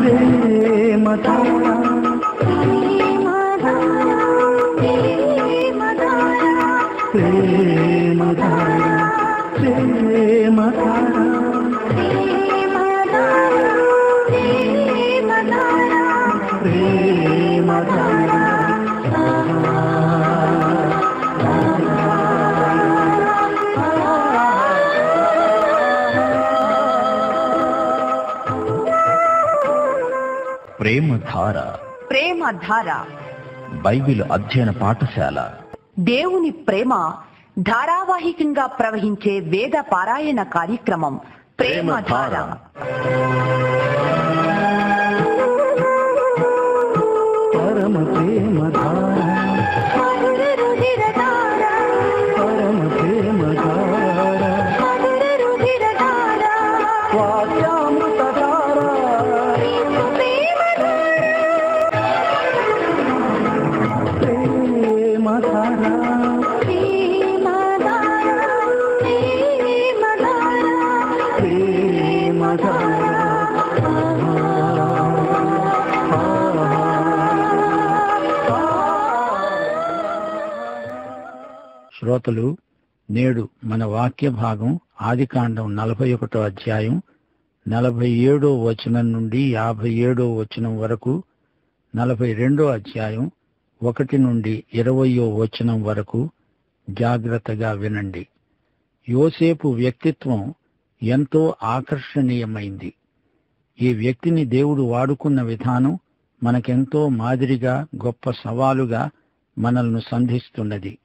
ప్రేమధార ప్రేమధార ప్రేమధార ప్రేమధార ప్రేమధార Bible అధ్యయన పాఠశాల దేవుని ప్రేమ ధారావాహికంగా ప్రవహించే వేద పారాయణ కార్యక్రమం ప్రేమధార పరమ ప్రేమధార పరమ ప్రేమధార వాక్యామృతధార ప్రేమధార శ్రోతలు నేడు మన వాక్య భాగం ఆదికాండం నలభై ఒకటో అధ్యాయం నలభై ఏడో వచనం నుండి యాభై ఏడో వచనం వరకు నలభై రెండో అధ్యాయం ఒకటి నుండి ఇరవయో వచనం వరకు జాగ్రత్తగా వినండి యోసేపు వ్యక్తిత్వం ఎంతో ఆకర్షణీయమైంది ఈ వ్యక్తిని దేవుడు వాడుకున్న విధానం మనకెంతో మాదిరిగా గొప్ప సవాలుగా మనల్ని సంధిస్తున్నది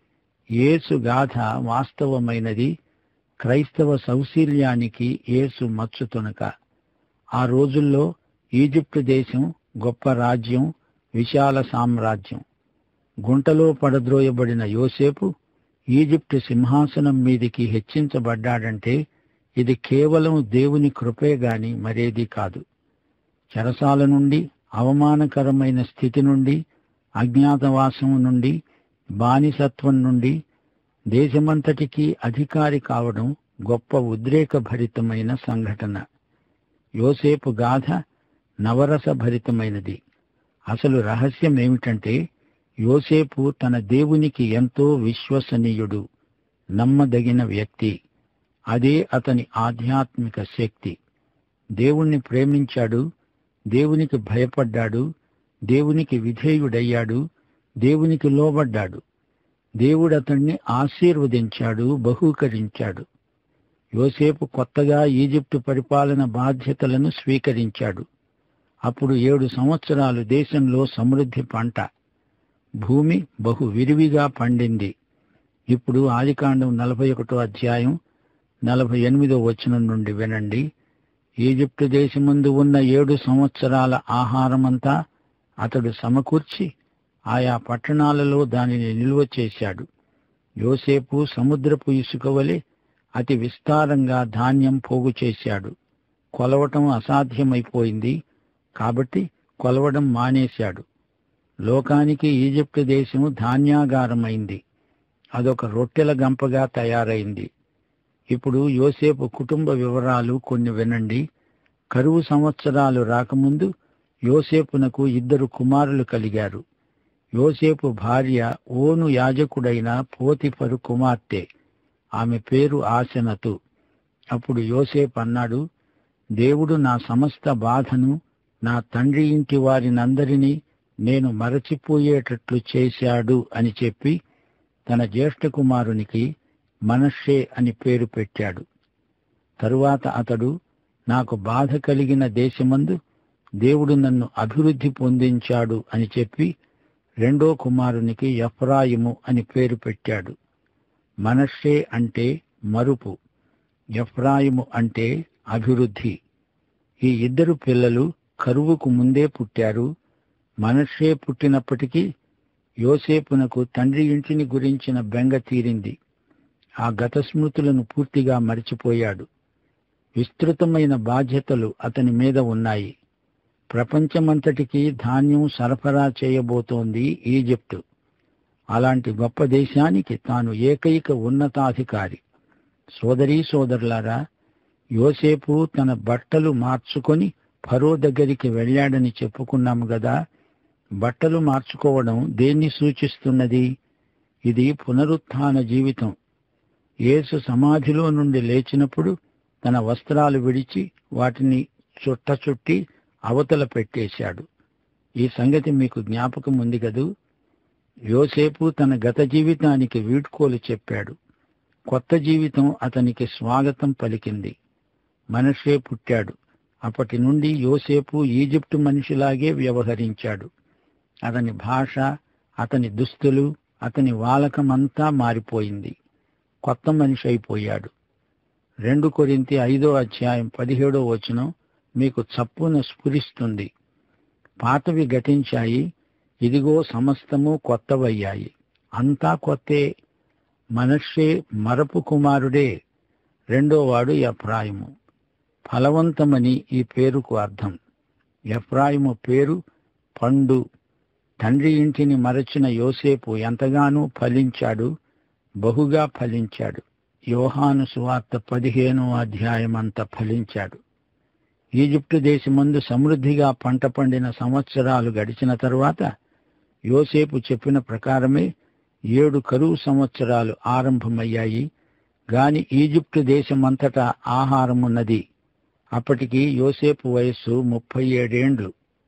యేసు గాథ వాస్తవమైనది క్రైస్తవ సౌశీల్యానికి యేసు మచ్చుతునక ఆ రోజుల్లో ఈజిప్టు దేశం గొప్ప రాజ్యం విశాల సామ్రాజ్యం గుంటలో పడద్రోయబడిన యోసేపు ఈజిప్టు సింహాసనం మీదికి హెచ్చించబడ్డాడంటే ఇది కేవలం దేవుని కృపే గాని మరేది కాదు చెరసాల నుండి అవమానకరమైన స్థితి నుండి అజ్ఞాతవాసం నుండి బానిసత్వం నుండి దేశమంతటికీ అధికారి కావడం గొప్ప ఉద్రేకభరితమైన సంఘటన యోసేపు గాథ నవరస భరితమైనది అసలు రహస్యం ఏమిటంటే యోసేపు తన దేవునికి ఎంతో విశ్వసనీయుడు నమ్మదగిన వ్యక్తి అదే అతని ఆధ్యాత్మిక శక్తి దేవుణ్ణి ప్రేమించాడు దేవునికి భయపడ్డాడు దేవునికి విధేయుడయ్యాడు దేవునికి లోబడ్డాడు దేవుడు అతన్ని ఆశీర్వదించాడు బహూకరించాడు యోసేపు కొత్తగా ఈజిప్టు పరిపాలన బాధ్యతలను స్వీకరించాడు అప్పుడు ఏడు సంవత్సరాలు దేశంలో సమృద్ధి పంట భూమి బహు విరివిగా పండింది ఇప్పుడు ఆదికాండం నలభై ఒకటో అధ్యాయం నలభై ఎనిమిదో వచనం నుండి వినండి ఈజిప్టు దేశమందు ఉన్న ఏడు సంవత్సరాల ఆహారమంతా అతడు సమకూర్చి ఆయా పట్టణాలలో దానిని నిల్వ చేశాడు యోసేపు సముద్రపు ఇసుక వలె అతి విస్తారంగా ధాన్యం పోగు చేశాడు కొలవటం అసాధ్యమైపోయింది కాబట్టి కొలవడం మానేశాడు లోకానికి ఈజిప్టు దేశం ధాన్యాగారమైంది అదొక రొట్టెల గంపగా తయారైంది ఇప్పుడు యోసేపు కుటుంబ వివరాలు కొన్ని వినండి కరువు సంవత్సరాలు రాకముందు యోసేపునకు ఇద్దరు కుమారులు కలిగారు యోసేపు భార్య ఓను యాజకుడైన పోతిఫరు కుమార్తె ఆమె పేరు ఆసెనతు అప్పుడు యోసేపు అన్నాడు దేవుడు నా సమస్త బాధను నా తండ్రి ఇంటి వారినందరినీ నేను మరచిపోయేటట్లు చేశాడు అని చెప్పి తన జ్యేష్ఠ కుమారునికి మనషే అని పేరు పెట్టాడు తరువాత అతడు నాకు బాధ కలిగిన దేశమందు దేవుడు నన్ను అభివృద్ధి పొందించాడు అని చెప్పి రెండో కుమారునికి ఎఫ్రాయిము అని పేరు పెట్టాడు మనషే అంటే మరుపు ఎఫ్రాయిము అంటే అభివృద్ధి ఈ ఇద్దరు పిల్లలు కరువుకు ముందే పుట్టారు మనషే పుట్టినప్పటికీ యోసేపునకు తండ్రి ఇంటిని గురించిన బెంగ తీరింది ఆ గత స్మృతులను పూర్తిగా మరిచిపోయాడు విస్తృతమైన బాధ్యతలు అతని మీద ఉన్నాయి ప్రపంచమంతటికీ ధాన్యం సరఫరా చేయబోతోంది ఈజిప్టు అలాంటి గొప్ప దేశానికి తాను ఏకైక ఉన్నతాధికారి సోదరీ సోదరులారా యోసేపు తన బట్టలు మార్చుకొని ఫరో దగ్గరికి వెళ్ళాడని చెప్పుకున్నాము గదా బట్టలు మార్చుకోవడం దేన్ని సూచిస్తున్నది ఇది పునరుత్థాన జీవితం యేసు సమాధిలో నుండి లేచినప్పుడు తన వస్త్రాలు విడిచి వాటిని చుట్ట చుట్టి అవతల పెట్టేశాడు ఈ సంగతి మీకు జ్ఞాపకం ఉంది కదూ యోసేపు తన గత జీవితానికి వీడ్కోలు చెప్పాడు కొత్త జీవితం అతనికి స్వాగతం పలికింది మనిషే పుట్టాడు అప్పటి నుండి యోసేపు ఈజిప్టు మనిషిలాగే వ్యవహరించాడు అతని భాష అతని దుస్తులు అతని వాలకమంతా మారిపోయింది కొత్త మనిషి అయిపోయాడు రెండు కొరింతి ఐదో అధ్యాయం పదిహేడో వచనం మీకు చప్పున స్ఫురిస్తుంది పాతవి గతించాయి ఇదిగో సమస్తము కొత్తవయ్యాయి అంతా కొత్తే మనషే మరపు కుమారుడే రెండో వాడు ఎఫ్రాయిము ఫలవంతమని ఈ పేరుకు అర్థం ఎఫ్రాయిము పేరు పండు తండ్రి ఇంటిని మరచిన యోసేపు ఎంతగానో ఫలించాడు బహుగా ఫలించాడు యోహాను సువార్త పదిహేనో అధ్యాయం అంత ఫలించాడు ఈజిప్టు దేశమందు సమృద్ధిగా పంట పండిన సంవత్సరాలు గడిచిన తరువాత యోసేపు చెప్పిన ప్రకారమే ఏడు కరువు సంవత్సరాలు ఆరంభమయ్యాయి గాని ఈజిప్టు దేశమంతటా ఆహారమున్నది అప్పటికి యోసేపు వయస్సు ముప్పై ఏడేండ్లు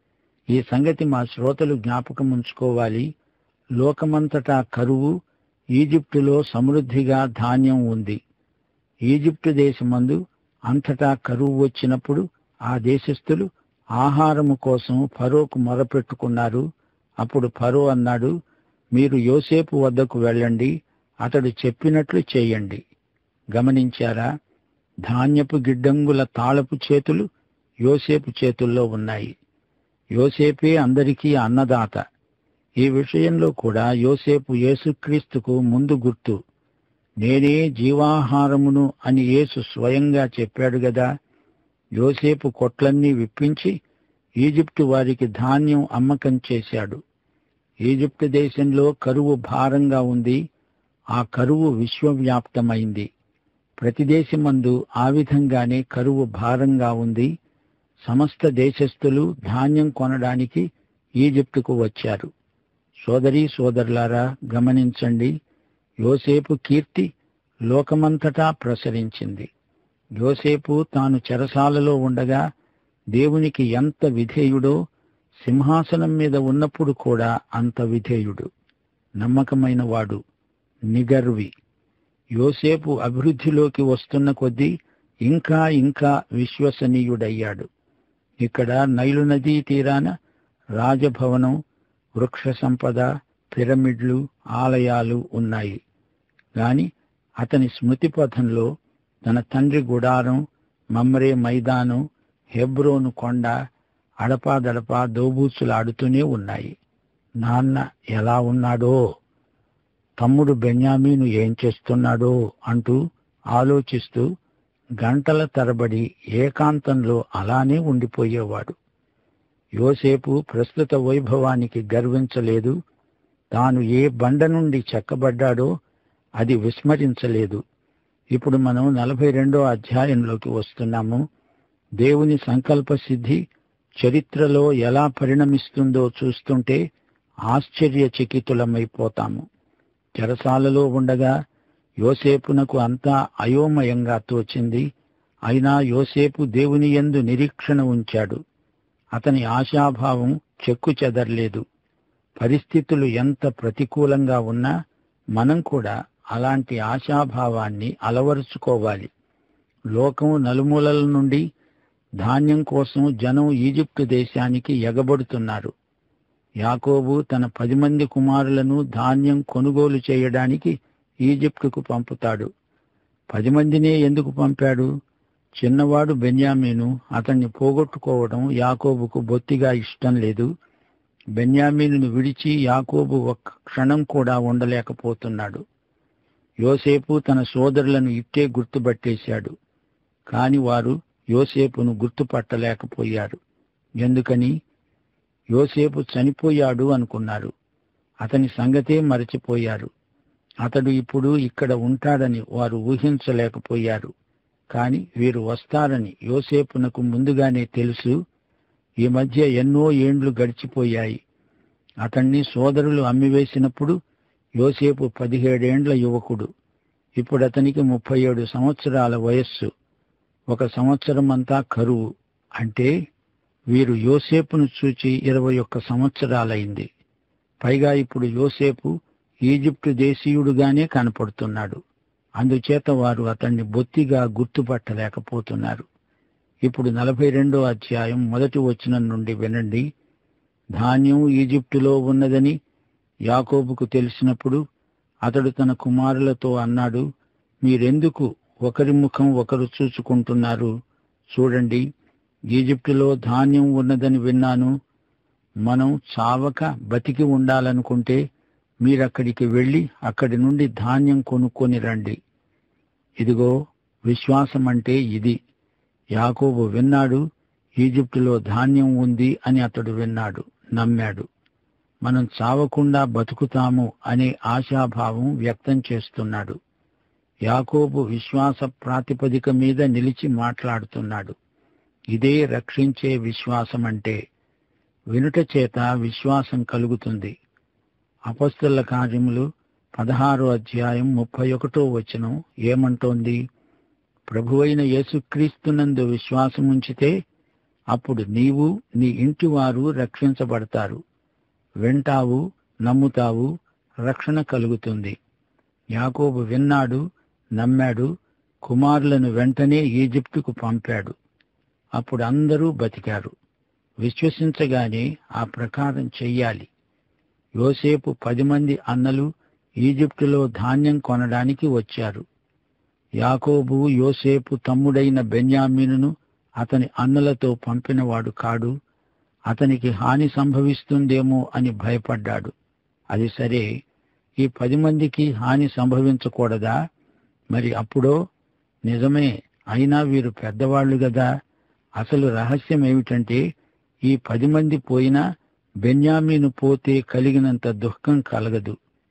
ఈ సంగతి మా శ్రోతలు జ్ఞాపకం ఉంచుకోవాలి లోకమంతటా కరువు ఈజిప్టులో సమృద్ధిగా ధాన్యం ఉంది ఈజిప్టు దేశమందు అంతటా కరువు వచ్చినప్పుడు ఆ దేశస్థులు ఆహారము కోసం ఫరోకు మొరపెట్టుకున్నారు అప్పుడు ఫరో అన్నాడు మీరు యోసేపు వద్దకు వెళ్ళండి అతడు చెప్పినట్లు చేయండి గమనించారా ధాన్యపు గిడ్డంగుల తాళపు చేతులు యోసేపు చేతుల్లో ఉన్నాయి యోసేపే అందరికీ అన్నదాత ఈ విషయంలో కూడా యోసేపు యేసుక్రీస్తుకు ముందు గుర్తు నేనే జీవాహారమును అని యేసు స్వయంగా చెప్పాడు గదా యోసేపు కొట్లన్నీ విప్పించి ఈజిప్టు వారికి ధాన్యం అమ్మకం చేశాడు ఈజిప్టు దేశంలో కరువు భారంగా ఉంది ఆ కరువు విశ్వవ్యాప్తమైంది ప్రతి దేశమందు ఆ విధంగానే కరువు భారంగా ఉంది సమస్త దేశస్థులు ధాన్యం కొనడానికి ఈజిప్టుకు వచ్చారు సోదరీ సోదరులారా గమనించండి యోసేపు కీర్తి లోకమంతటా ప్రసరించింది యోసేపు తాను చెరసాలలో ఉండగా దేవునికి ఎంత విధేయుడో సింహాసనం మీద ఉన్నప్పుడు కూడా అంత విధేయుడు నమ్మకమైన వాడు నిగర్వి యోసేపు అభివృద్ధిలోకి వస్తున్న కొద్దీ ఇంకా ఇంకా విశ్వసనీయుడయ్యాడు ఇక్కడ నైలు నదీ తీరాన రాజభవనం వృక్ష సంపద పిరమిడ్లు ఆలయాలు ఉన్నాయి గాని అతని స్మృతి పథంలో తన తండ్రి గుడారం మమ్రే మైదానం హెబ్రోను కొండ అడపాదడపా దోబూచులాడుతూనే ఉన్నాయి నాన్న ఎలా ఉన్నాడో తమ్ముడు బెన్యామీను ఏం చేస్తున్నాడో అంటూ ఆలోచిస్తూ గంటల తరబడి ఏకాంతంలో అలానే ఉండిపోయేవాడు యోసేపు ప్రస్తుత వైభవానికి గర్వించలేదు తాను ఏ బండ నుండి చెక్కబడ్డాడో అది విస్మరించలేదు ఇప్పుడు మనం నలభై రెండో అధ్యాయంలోకి వస్తున్నాము దేవుని సంకల్ప సిద్ధి చరిత్రలో ఎలా పరిణమిస్తుందో చూస్తుంటే ఆశ్చర్యచకితులమైపోతాము చెరసాలలో ఉండగా యోసేపునకు అంతా అయోమయంగా తోచింది అయినా యోసేపు దేవుని యందు నిరీక్షణ ఉంచాడు అతని ఆశాభావం చెక్కు చెదర్లేదు పరిస్థితులు ఎంత ప్రతికూలంగా ఉన్నా మనం కూడా అలాంటి ఆశాభావాన్ని అలవరుచుకోవాలి లోకం నలుమూలల నుండి ధాన్యం కోసం జనం ఈజిప్టు దేశానికి ఎగబడుతున్నారు యాకోబు తన పది మంది కుమారులను ధాన్యం కొనుగోలు చేయడానికి ఈజిప్టుకు పంపుతాడు పది మందినే ఎందుకు పంపాడు చిన్నవాడు బెన్యామీను అతన్ని పోగొట్టుకోవడం యాకోబుకు బొత్తిగా ఇష్టం లేదు బెన్యామీనును విడిచి యాకోబు ఒక్క క్షణం కూడా ఉండలేకపోతున్నాడు యోసేపు తన సోదరులను ఇట్టే గుర్తుపట్టేశాడు కాని వారు యోసేపును గుర్తుపట్టలేకపోయారు ఎందుకని యోసేపు చనిపోయాడు అనుకున్నారు అతని సంగతే మరచిపోయారు అతడు ఇప్పుడు ఇక్కడ ఉంటాడని వారు ఊహించలేకపోయారు కాని వీరు వస్తారని యోసేపునకు ముందుగానే తెలుసు ఈ మధ్య ఎన్నో ఏండ్లు గడిచిపోయాయి అతన్ని సోదరులు అమ్మివేసినప్పుడు యోసేపు పదిహేడేండ్ల యువకుడు ఇప్పుడు అతనికి ముప్పై ఏడు సంవత్సరాల వయస్సు ఒక సంవత్సరం అంతా కరువు అంటే వీరు యోసేపును చూచి ఇరవై ఒక్క సంవత్సరాలైంది పైగా ఇప్పుడు యోసేపు ఈజిప్టు దేశీయుడుగానే కనపడుతున్నాడు అందుచేత వారు అతన్ని బొత్తిగా గుర్తుపట్టలేకపోతున్నారు ఇప్పుడు నలభై రెండో అధ్యాయం మొదటి వచనం నుండి వినండి ధాన్యం ఈజిప్టులో ఉన్నదని యాకోబుకు తెలిసినప్పుడు అతడు తన కుమారులతో అన్నాడు మీరెందుకు ఒకరి ముఖం ఒకరు చూచుకుంటున్నారు చూడండి ఈజిప్టులో ధాన్యం ఉన్నదని విన్నాను మనం చావక బతికి ఉండాలనుకుంటే మీరక్కడికి వెళ్ళి అక్కడి నుండి ధాన్యం కొనుక్కొని రండి ఇదిగో విశ్వాసం అంటే ఇది యాకోబు విన్నాడు ఈజిప్టులో ధాన్యం ఉంది అని అతడు విన్నాడు నమ్మాడు మనం చావకుండా బతుకుతాము అనే ఆశాభావం వ్యక్తం చేస్తున్నాడు యాకోబు విశ్వాస ప్రాతిపదిక మీద నిలిచి మాట్లాడుతున్నాడు ఇదే రక్షించే విశ్వాసం అంటే వినుట చేత విశ్వాసం కలుగుతుంది అపస్తుల కార్యములు పదహారో అధ్యాయం ముప్పై ఒకటో వచనం ఏమంటోంది ప్రభువైన యేసుక్రీస్తునందు విశ్వాసముంచితే అప్పుడు నీవు నీ ఇంటి వారు రక్షించబడతారు వింటావు నమ్ముతావు రక్షణ కలుగుతుంది యాకోబు విన్నాడు నమ్మాడు కుమారులను వెంటనే ఈజిప్టుకు పంపాడు అప్పుడు అందరూ బతికారు విశ్వసించగానే ఆ ప్రకారం చెయ్యాలి యోసేపు పది మంది అన్నలు ఈజిప్టులో ధాన్యం కొనడానికి వచ్చారు యాకోబు యోసేపు తమ్ముడైన బెన్యామీనును అతని అన్నలతో పంపినవాడు కాడు అతనికి హాని సంభవిస్తుందేమో అని భయపడ్డాడు అది సరే ఈ పది మందికి హాని సంభవించకూడదా మరి అప్పుడో నిజమే అయినా వీరు పెద్దవాళ్లు గదా అసలు రహస్యం ఏమిటంటే ఈ పది మంది పోయినా బెన్యామీను పోతే కలిగినంత దుఃఖం కలగదు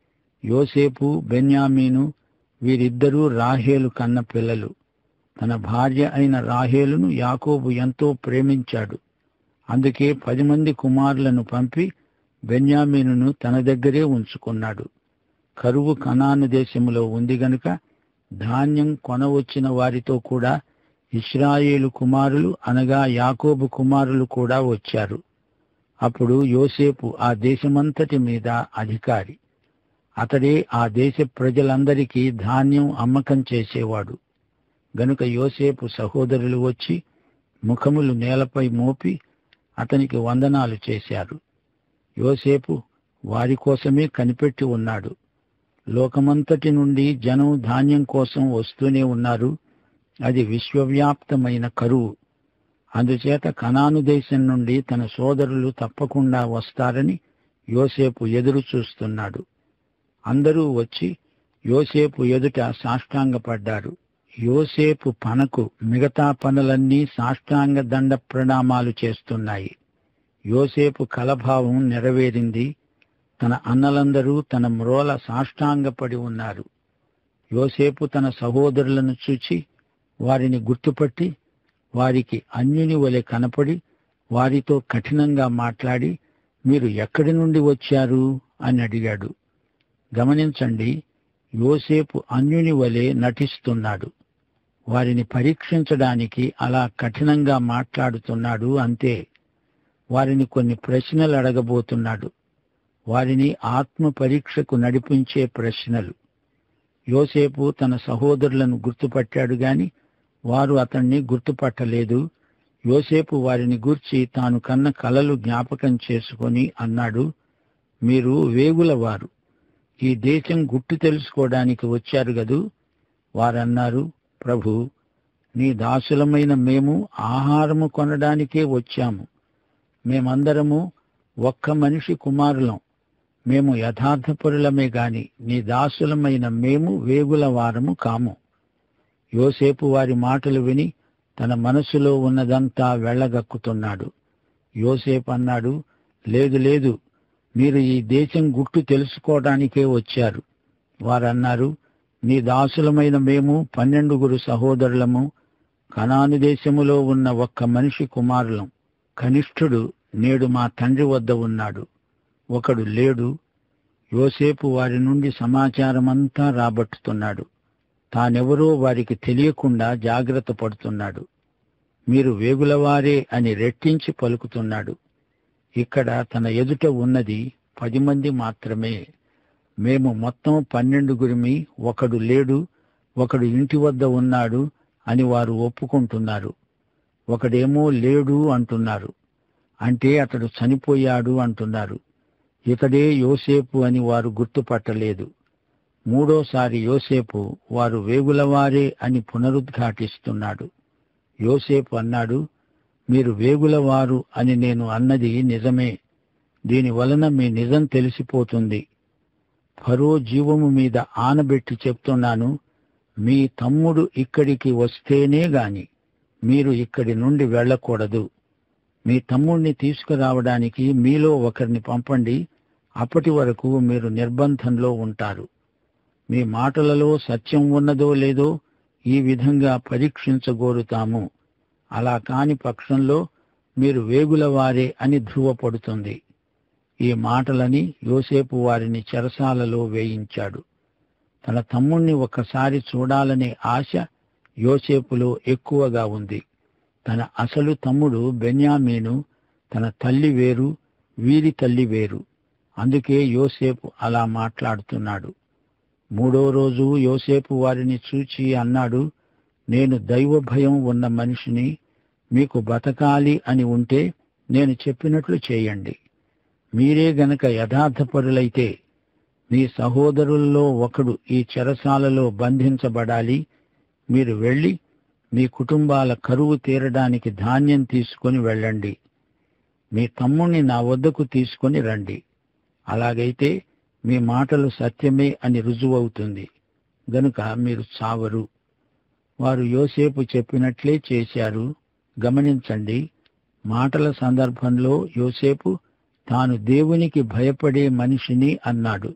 యోసేపు బెన్యామీను వీరిద్దరూ రాహేలు కన్న పిల్లలు తన భార్య అయిన రాహేలును యాకోబు ఎంతో ప్రేమించాడు అందుకే పది మంది కుమారులను పంపి బెన్యామీనును తన దగ్గరే ఉంచుకున్నాడు కరువు కనాను దేశములో ఉంది గనుక ధాన్యం కొనవచ్చిన వారితో కూడా ఇస్రాయేలు కుమారులు అనగా యాకోబు కుమారులు కూడా వచ్చారు అప్పుడు యోసేపు ఆ దేశమంతటి మీద అధికారి అతడే ఆ దేశ ప్రజలందరికీ ధాన్యం అమ్మకం చేసేవాడు గనుక యోసేపు సహోదరులు వచ్చి ముఖములు నేలపై మోపి అతనికి వందనాలు చేశారు యోసేపు వారి కోసమే కనిపెట్టి ఉన్నాడు లోకమంతటి నుండి జనం ధాన్యం కోసం వస్తూనే ఉన్నారు అది విశ్వవ్యాప్తమైన కరువు అందుచేత కనాను దేశం నుండి తన సోదరులు తప్పకుండా వస్తారని యోసేపు ఎదురు చూస్తున్నాడు అందరూ వచ్చి యోసేపు ఎదుట సాష్టాంగపడ్డారు యోసేపు పనకు మిగతా పనులన్నీ సాష్టాంగ దండ ప్రణామాలు చేస్తున్నాయి యోసేపు కలభావం నెరవేరింది తన అన్నలందరూ తన మ్రోల సాష్టాంగపడి ఉన్నారు యోసేపు తన సహోదరులను చూచి వారిని గుర్తుపట్టి వారికి అన్యుని వలె కనపడి వారితో కఠినంగా మాట్లాడి మీరు ఎక్కడి నుండి వచ్చారు అని అడిగాడు గమనించండి యోసేపు అన్యుని వలె నటిస్తున్నాడు వారిని పరీక్షించడానికి అలా కఠినంగా మాట్లాడుతున్నాడు అంతే వారిని కొన్ని ప్రశ్నలు అడగబోతున్నాడు వారిని ఆత్మ పరీక్షకు నడిపించే ప్రశ్నలు యోసేపు తన సహోదరులను గుర్తుపట్టాడు గాని వారు అతన్ని గుర్తుపట్టలేదు యోసేపు వారిని గూర్చి తాను కన్న కలలు జ్ఞాపకం చేసుకొని అన్నాడు మీరు వేగులవారు ఈ దేశం గుట్టు తెలుసుకోవడానికి వచ్చారు గదు వారన్నారు ప్రభు నీ దాసులమైన మేము ఆహారము కొనడానికే వచ్చాము మేమందరము ఒక్క మనిషి కుమారులం మేము యథార్థపరులమే గాని నీ దాసులమైన మేము వేగుల వారము కాము యోసేపు వారి మాటలు విని తన మనసులో ఉన్నదంతా వెళ్ళగక్కుతున్నాడు యోసేపు అన్నాడు లేదు లేదు మీరు ఈ దేశం గుట్టు తెలుసుకోవడానికే వచ్చారు వారన్నారు నీ దాసులమైన మేము పన్నెండుగురు సహోదరులము కనాను దేశములో ఉన్న ఒక్క మనిషి కుమారులం కనిష్ఠుడు నేడు మా తండ్రి వద్ద ఉన్నాడు ఒకడు లేడు యోసేపు వారి నుండి సమాచారమంతా రాబట్టుతున్నాడు తానెవరో వారికి తెలియకుండా జాగ్రత్త పడుతున్నాడు మీరు వేగులవారే అని రెట్టించి పలుకుతున్నాడు ఇక్కడ తన ఎదుట ఉన్నది పది మంది మాత్రమే మేము మొత్తం పన్నెండుగురిమి ఒకడు లేడు ఒకడు ఇంటి వద్ద ఉన్నాడు అని వారు ఒప్పుకుంటున్నారు ఒకడేమో లేడు అంటున్నారు అంటే అతడు చనిపోయాడు అంటున్నారు ఇతడే యోసేపు అని వారు గుర్తుపట్టలేదు మూడోసారి యోసేపు వారు వేగులవారే అని పునరుద్ఘాటిస్తున్నాడు యోసేపు అన్నాడు మీరు వేగులవారు అని నేను అన్నది నిజమే దీని వలన మీ నిజం తెలిసిపోతుంది ఫరో జీవము మీద ఆనబెట్టి చెప్తున్నాను మీ తమ్ముడు ఇక్కడికి వస్తేనే గాని మీరు ఇక్కడి నుండి వెళ్ళకూడదు మీ తమ్ముణ్ణి తీసుకురావడానికి మీలో ఒకరిని పంపండి అప్పటి వరకు మీరు నిర్బంధంలో ఉంటారు మీ మాటలలో సత్యం ఉన్నదో లేదో ఈ విధంగా పరీక్షించగోరుతాము అలా కాని పక్షంలో మీరు వేగులవారే అని ధృవపడుతుంది ఈ మాటలని యోసేపు వారిని చెరసాలలో వేయించాడు తన తమ్ముణ్ణి ఒక్కసారి చూడాలనే ఆశ యోసేపులో ఎక్కువగా ఉంది తన అసలు తమ్ముడు బెన్యామీను తన తల్లి వేరు వీరి తల్లి వేరు అందుకే యోసేపు అలా మాట్లాడుతున్నాడు మూడో రోజు యోసేపు వారిని చూచి అన్నాడు నేను దైవ భయం ఉన్న మనిషిని మీకు బతకాలి అని ఉంటే నేను చెప్పినట్లు చేయండి మీరే గనక యథార్థపరులైతే మీ సహోదరుల్లో ఒకడు ఈ చెరసాలలో బంధించబడాలి మీరు వెళ్ళి మీ కుటుంబాల కరువు తీరడానికి ధాన్యం తీసుకొని వెళ్ళండి మీ తమ్ముణ్ణి నా వద్దకు తీసుకొని రండి అలాగైతే మీ మాటలు సత్యమే అని రుజువవుతుంది గనుక మీరు చావరు వారు యోసేపు చెప్పినట్లే చేశారు గమనించండి మాటల సందర్భంలో యోసేపు తాను దేవునికి భయపడే మనిషిని అన్నాడు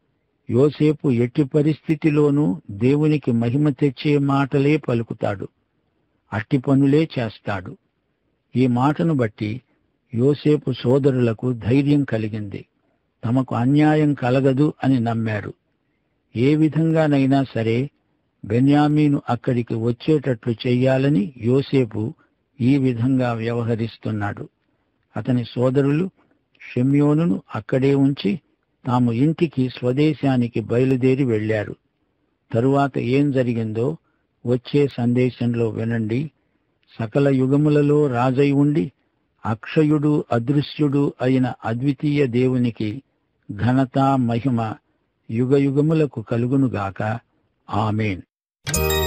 యోసేపు ఎట్టి పరిస్థితిలోనూ దేవునికి మహిమ తెచ్చే మాటలే పలుకుతాడు అట్టి పనులే చేస్తాడు ఈ మాటను బట్టి యోసేపు సోదరులకు ధైర్యం కలిగింది తమకు అన్యాయం కలగదు అని నమ్మారు ఏ విధంగానైనా సరే బెన్యామీను అక్కడికి వచ్చేటట్లు చెయ్యాలని యోసేపు ఈ విధంగా వ్యవహరిస్తున్నాడు అతని సోదరులు షెమ్యోనును అక్కడే ఉంచి తాము ఇంటికి స్వదేశానికి బయలుదేరి వెళ్లారు తరువాత ఏం జరిగిందో వచ్చే సందేశంలో వినండి సకల యుగములలో రాజై ఉండి అక్షయుడు అదృశ్యుడు అయిన అద్వితీయ దేవునికి ఘనత మహిమ యుగయుగములకు కలుగునుగాక ఆమెన్